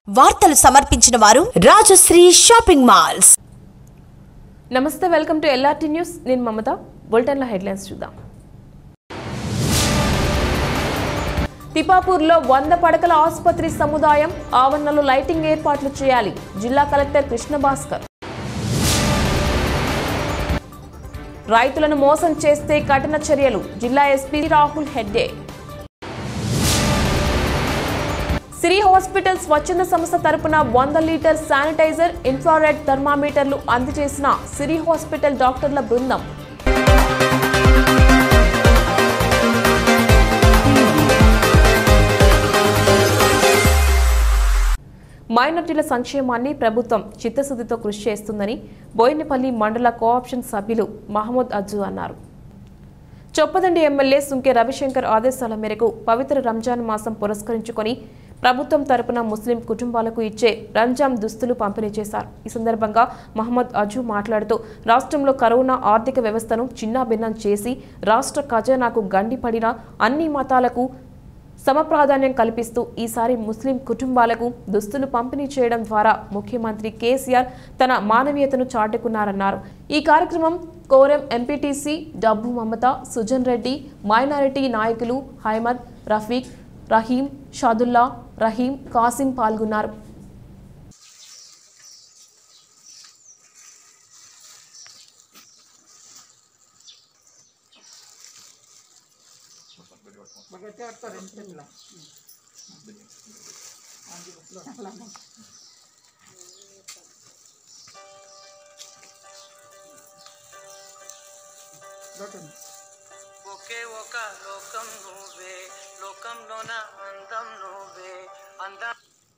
వార్తలు సమర్పించిన వారు రాజశ్రీ షాపింగ్ మాల్స్ నమస్తే వెల్కమ్ టు ఎల్ఆర్టీ న్యూస్ నేను మమత బులెటిన్ల హెడ్లైన్స్ చూద్దాం తిపాపూర్లో వంద పడకల ఆసుపత్రి సముదాయం ఆవరణలో లైటింగ్ ఏర్పాట్లు చేయాలి జిల్లా కలెక్టర్ కృష్ణ భాస్కర్ రైతులను మోసం చేస్తే కఠిన చర్యలు జిల్లా ఎస్పీ రాహుల్ హెడ్డే సిరి హాస్పిటల్ స్వచ్ఛంద సంస్థ తరపున వంద లీటర్ శానిటైజర్ ఇన్ఫ్రారెడ్ థర్మామీటర్లు అందజేసిన సిరి హాస్పిటల్ డాక్టర్ల బృందం మైనార్టీల సంక్షేమాన్ని ప్రభుత్వం చిత్తశుద్ధితో కృషి చేస్తుందని బోయినపల్లి మండల కోఆప్షన్ సభ్యులు మహమ్మద్ అజ్జు అన్నారు చొప్పదండి ఎమ్మెల్యే సుంకె రవిశంకర్ ఆదేశాల మేరకు పవిత్ర రంజాన్ మాసం పురస్కరించుకొని ప్రభుత్వం తరపున ముస్లిం కుటుంబాలకు ఇచ్చే రంజాన్ దుస్తులు పంపిణీ చేశారు ఈ సందర్భంగా మహమ్మద్ అజు మాట్లాడుతూ రాష్ట్రంలో కరోనా ఆర్థిక వ్యవస్థను చిన్నాభిన్నం చేసి రాష్ట్ర ఖజానాకు గండిపడిన అన్ని మతాలకు సమప్రాధాన్యం కల్పిస్తూ ఈసారి ముస్లిం కుటుంబాలకు దుస్తులు పంపిణీ చేయడం ద్వారా ముఖ్యమంత్రి కేసీఆర్ తన మానవీయతను చాటుకున్నారన్నారు ఈ కార్యక్రమం కోరం ఎంపీటీసీ డబ్బు మమత సుజన్ రెడ్డి మైనారిటీ నాయకులు హైమద్ రఫీక్ రహీం షాదుల్లా రహీం కాసిం పాల్గొన్నారు ఒకే ఒక లోకం నువ్వే లోకంలోన అందం నువ్వే అందం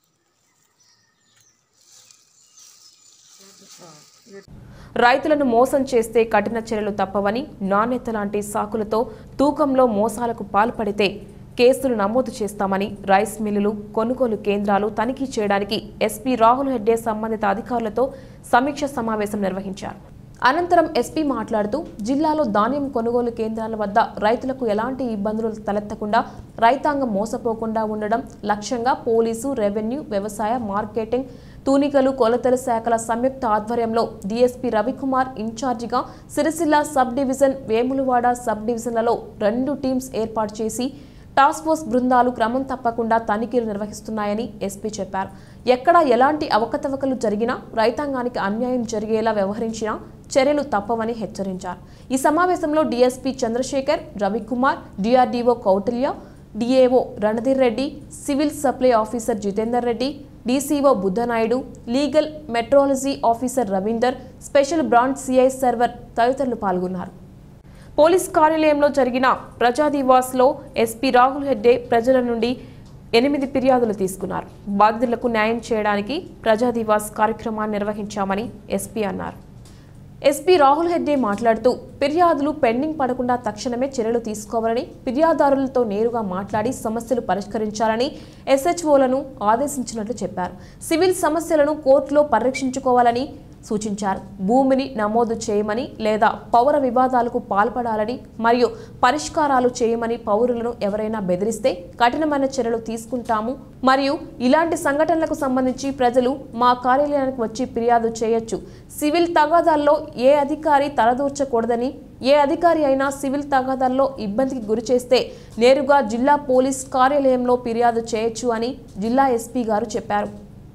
రైతులను మోసం చేస్తే కఠిన చర్యలు తప్పవని నాణ్యత లాంటి సాకులతో తూకంలో మోసాలకు పాల్పడితే కేసులు నమోదు చేస్తామని రైస్ మిల్లులు కొనుగోలు కేంద్రాలు తనిఖీ చేయడానికి ఎస్పీ రాహుల్ హెడ్డే సంబంధిత అధికారులతో సమీక్ష సమావేశం నిర్వహించారు అనంతరం ఎస్పీ మాట్లాడుతూ జిల్లాలో ధాన్యం కొనుగోలు కేంద్రాల వద్ద రైతులకు ఎలాంటి ఇబ్బందులు తలెత్తకుండా రైతాంగం మోసపోకుండా ఉండడం లక్ష్యంగా పోలీసు రెవెన్యూ వ్యవసాయ మార్కెటింగ్ తూనికలు కొలతల శాఖల సంయుక్త ఆధ్వర్యంలో డీఎస్పీ రవికుమార్ ఇన్ఛార్జిగా Sircilla sub division Vemulawada sub డివిజన్లలో రెండు టీమ్స్ ఏర్పాటు చేసి టాస్క్ ఫోర్స్ బృందాలు క్రమం తప్పకుండా తనిఖీలు నిర్వహిస్తున్నాయని ఎస్పీ చెప్పారు ఎక్కడ ఎలాంటి అవకతవకలు జరిగినా రైతాంగానికి అన్యాయం జరిగేలా వ్యవహరించినా చర్యలు తప్పవని హెచ్చరించారు ఈ సమావేశంలో DSP Chandrashekhar Ravikumar DRDO Kautilya DAO Ranadheer Reddy civil supply officer Jitender Reddy DCO Buddhanaidu legal metrology officer Ravinder special brand CI Sarwar తదితరులు పాల్గొన్నారు పోలీస్ కార్యాలయంలో జరిగిన ప్రజాదివాస్లో ఎస్పీ రాహుల్ హెడ్డే ప్రజల నుండి ఎనిమిది ఫిర్యాదులు తీసుకున్నారు బాధితులకు న్యాయం చేయడానికి ప్రజాదివాస్ కార్యక్రమాన్ని నిర్వహించామని ఎస్పీ అన్నారు ఎస్పీ రాహుల్ హెడ్డే మాట్లాడుతూ ఫిర్యాదులు పెండింగ్ పడకుండా తక్షణమే చర్యలు తీసుకోవాలని ఫిర్యాదుదారులతో నేరుగా మాట్లాడి సమస్యలు పరిష్కరించాలని ఎస్హెచ్ఓలను ఆదేశించినట్లు చెప్పారు సివిల్ సమస్యలను కోర్టులో పరిరక్షించుకోవాలని సూచించారు భూమిని నమోదు చేయమని లేదా పౌర వివాదాలకు పాల్పడాలని మరియు పరిష్కారాలు చేయమని పౌరులను ఎవరైనా బెదిరిస్తే కఠినమైన చర్యలు తీసుకుంటాము మరియు ఇలాంటి సంఘటనలకు సంబంధించి ప్రజలు మా కార్యాలయానికి వచ్చి ఫిర్యాదు చేయొచ్చు సివిల్ తగాదాల్లో ఏ అధికారి తలదూర్చకూడదని ఏ అధికారి అయినా సివిల్ తగాదాల్లో ఇబ్బందికి గురి చేస్తే నేరుగా జిల్లా పోలీస్ కార్యాలయంలో ఫిర్యాదు చేయొచ్చు అని జిల్లా ఎస్పీ గారు చెప్పారు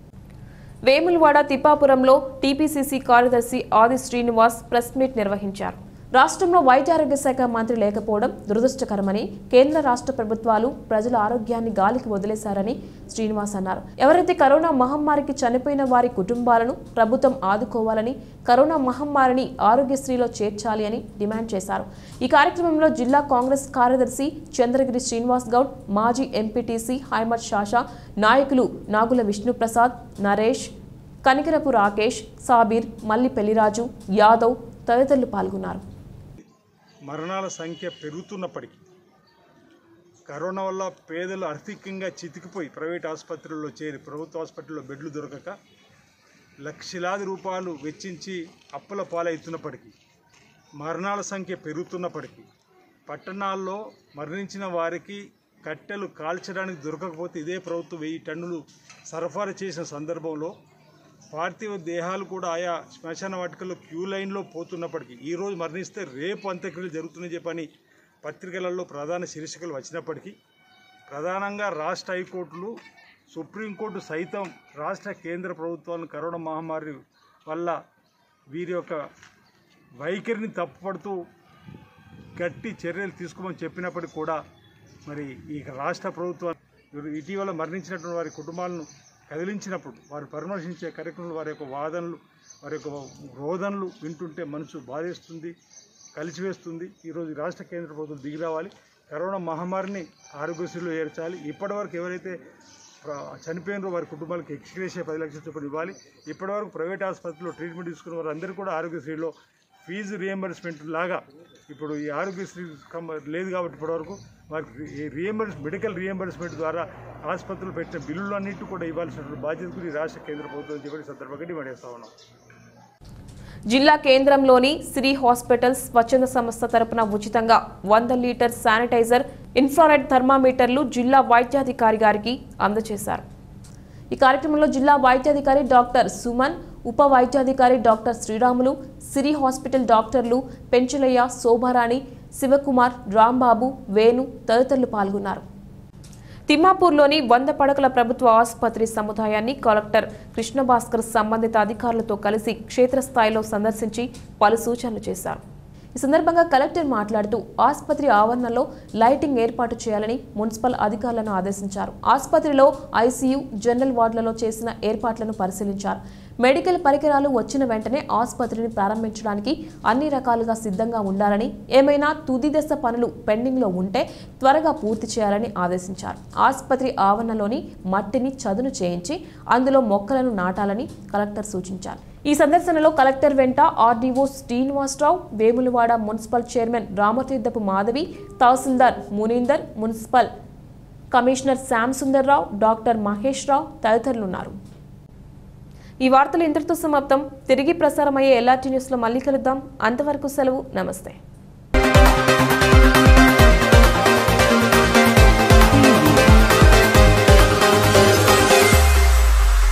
వేములవాడ తిప్పాపురంలో టీపీసీసీ కార్యదర్శి ఆది శ్రీనివాస్ ప్రెస్ మీట్ నిర్వహించారు రాష్ట్రంలో వైద్య ఆరోగ్య శాఖ మంత్రి లేకపోవడం దురదృష్టకరమని కేంద్ర రాష్ట్ర ప్రభుత్వాలు ప్రజల ఆరోగ్యాన్ని గాలికి వదిలేశారని శ్రీనివాస్ అన్నారు ఎవరైతే కరోనా మహమ్మారికి చనిపోయిన వారి కుటుంబాలను ప్రభుత్వం ఆదుకోవాలని కరోనా మహమ్మారిని ఆరోగ్యశ్రీలో చేర్చాలి అని డిమాండ్ చేశారు ఈ కార్యక్రమంలో జిల్లా కాంగ్రెస్ కార్యదర్శి చంద్రగిరి శ్రీనివాస్ గౌడ్ మాజీ ఎంపీటీసీ హైమద్ షాషా నాయకులు నాగుల విష్ణుప్రసాద్ నరేష్ కనికరపు రాకేష్ సాబీర్ మల్లి పెళ్లిరాజు యాదవ్ తదితరులు పాల్గొన్నారు మరణాల సంఖ్య పెరుగుతున్నప్పటికీ కరోనా వల్ల పేదలు ఆర్థికంగా చితికిపోయి ప్రైవేట్ ఆసుపత్రుల్లో చేరి ప్రభుత్వ హాస్పిటల్లో బెడ్లు దొరకక లక్షలాది రూపాయలు వెచ్చించి అప్పుల పాలవుతున్నప్పటికీ మరణాల సంఖ్య పెరుగుతున్నప్పటికీ పట్టణాల్లో మరణించిన వారికి కట్టెలు కాల్చడానికి దొరకకపోతే ఇదే ప్రభుత్వం వెయ్యి టన్నులు సరఫరా చేసిన సందర్భంలో పార్థివ దేహాలు కూడా ఆయా శ్మశాన వాటికల్లో క్యూ లైన్లో పోతున్నప్పటికీ ఈరోజు మరణిస్తే రేపు అంత్యక్రియలు జరుగుతున్నాయి చెప్పని పత్రికలలో ప్రధాన శీర్షికలు వచ్చినప్పటికీ ప్రధానంగా రాష్ట్ర హైకోర్టులు సుప్రీంకోర్టు సైతం రాష్ట్ర కేంద్ర ప్రభుత్వాలను కరోనా మహమ్మారి వల్ల వీరి యొక్క వైఖరిని తప్పుపడుతూ గట్టి చర్యలు తీసుకోమని చెప్పినప్పటికీ కూడా మరి ఈ రాష్ట్ర ప్రభుత్వం ఇటీవల మరణించినటువంటి వారి కుటుంబాలను కదిలించినప్పుడు వారు పరామర్శించే కార్యక్రమంలో వారి యొక్క వాదనలు వారి యొక్క రోదనలు వింటుంటే మనసు బాధేస్తుంది కలిసివేస్తుంది ఈరోజు ఈ రాష్ట్ర కేంద్ర ప్రభుత్వం దిగి రావాలి కరోనా మహమ్మారిని ఆరోగ్యశ్రీలో చేర్చాలి ఇప్పటివరకు ఎవరైతే ప్ర- చనిపోయినారో వారి కుటుంబాలకు ఎక్స్గ్రేషియా పది లక్షల చొప్పున ఇవ్వాలి ఇప్పటివరకు ప్రైవేట్ ఆసుపత్రిలో ట్రీట్మెంట్ తీసుకున్న వారందరూ కూడా ఆరోగ్యశ్రీలో ఫీజు రియంబర్స్మెంట్ లాగా ఇప్పుడు ఈ ఆరోగ్యశ్రీ కం- లేదు కాబట్టి ఇప్పటివరకు వారికి ఈ రియంబర్స్ మెడికల్ రియంబర్స్మెంట్ ద్వారా ఆసుపత్రులు పెట్టిన బిల్లులన్నింటి కూడా ఇవ్వాల్సినటువంటి బాధ్యత కూడా ఈ రాష్ట్ర కేంద్ర ప్రభుత్వం చెప్పి ఈ సందర్భంగా డిమాండ్ చేస్తా ఉన్నాం జిల్లా కేంద్రంలోని శ్రీ హాస్పిటల్స్ స్వచ్ఛంద సంస్థ తరపున ఉచితంగా వంద లీటర్ శానిటైజర్ ఇన్ఫ్రారెడ్ థర్మామీటర్లు జిల్లా వైద్యాధికారి గారికి అందజేశారు ఈ కార్యక్రమంలో జిల్లా వైద్యాధికారి డాక్టర్ సుమన్ ఉప వైద్యాధికారి డాక్టర్ శ్రీరాములు సిరి హాస్పిటల్ డాక్టర్లు పెంచులయ్య శోభారాణి శివకుమార్ రాంబాబు వేణు తదితరులు పాల్గొన్నారు తిమ్మాపూర్లోని వంద పడకల ప్రభుత్వ ఆసుపత్రి సముదాయాన్ని కలెక్టర్ కృష్ణభాస్కర్ సంబంధిత అధికారులతో కలిసి క్షేత్రస్థాయిలో సందర్శించి పలు సూచనలు చేశారు ఈ సందర్భంగా కలెక్టర్ మాట్లాడుతూ ఆసుపత్రి ఆవరణలో లైటింగ్ ఏర్పాటు చేయాలని మున్సిపల్ అధికారులను ఆదేశించారు ఆసుపత్రిలో ఐసీయూ జనరల్ వార్డులలో చేసిన ఏర్పాట్లను పరిశీలించారు మెడికల్ పరికరాలు వచ్చిన వెంటనే ఆసుపత్రిని ప్రారంభించడానికి అన్ని రకాలుగా సిద్ధంగా ఉండాలని ఏమైనా తుది దశ పనులు పెండింగ్లో ఉంటే త్వరగా పూర్తి చేయాలని ఆదేశించారు ఆసుపత్రి ఆవరణలోని మట్టిని చదును చేయించి అందులో మొక్కలను నాటాలని కలెక్టర్ సూచించారు ఈ సందర్శనలో కలెక్టర్ వెంట RDO Srinivasarao Vemulawada municipal chairman Ramatheerthapu Madhavi tahsildar Munindar municipal commissioner Shyam Sundarrao doctor Mahesh Rao తదితరులున్నారు ఈ వార్తలు ఇంతటితో సమాప్తం తిరిగి ప్రసారమయ్యే ఎల్ఆర్టీ న్యూస్లో మళ్ళీ కలుద్దాం అంతవరకు సెలవు నమస్తే